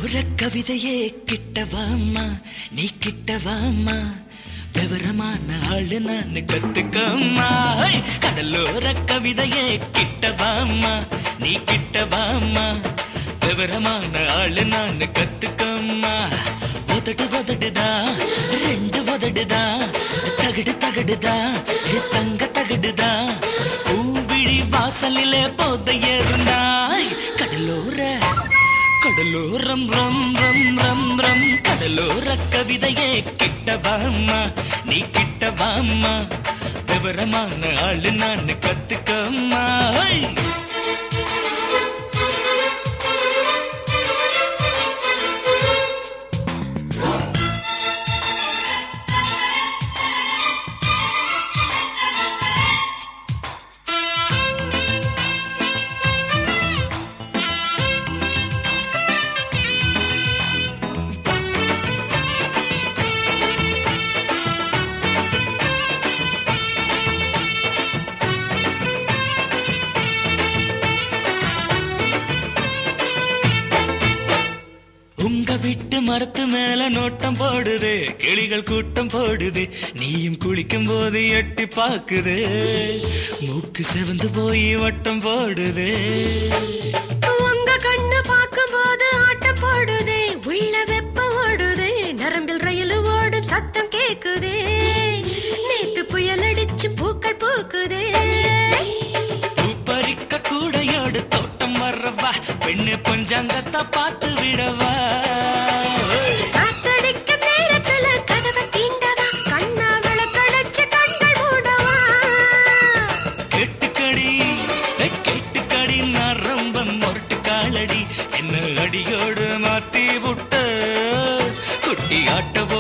கடலோர கவிதையே கிட்டவாமா நீ கிட்டவாமா விவரமான ஆளு நான் கத்துக்கம்மா ஹை! கடலோர கவிதையே கிட்டவாமா நீ கிட்டவாமா விவரமான ஆளு நான் கத்துக்கம்மா உதடு உதடுதா ரெண்டு உதடுதா தகடு தகடுதா ஏ தங்க தகடுதா பூவிழி வாசலிலே போத ஏறுனாய் கடலோர கடலோரம் ரம் ரம் ரம் ரம் கடலோர கவிதையே கிட்டவாம்மா நீ கிட்டவாம்மா விவரமான ஆளு நான் கத்துக்கம்மா ஹை! உங்க வீட்டு மரத்து மேல நோட்டம் போடுது கிளிகள் கூட்டம் போடுது நீயும் குளிக்கும் போது எட்டி பாக்குது மூக்கு செவந்து போய் வட்டம் போடுது உங்க கண்ணு பார்க்கும்போது ஆட்டம் போடுதே உள்ள வெப்பம் ஓடுதே நரம்பில் ரயில் ஓடும் சத்தம் கேக்குதே நேத்து புயல் அடிச்சு பூக்கள் பூக்குதே பூ பறிக்க கூடையோடு தோட்டம் வர்றவா பெண்ணு பஞ்சாங்கத்தை பார்த்து விடவா காத்தடிக்கும் நேரத்துல கதவை தீண்டவா கண்ணா விளக்கடைச்சு கண்கள் மூடவா கெட்டுக்கடி ஏ, கெட்டுக்கடி நான் ரொம்ப மொரட்டு காலடி என்ன அடியோடு மாத்தி விட்ட குட்டி ஆட்ட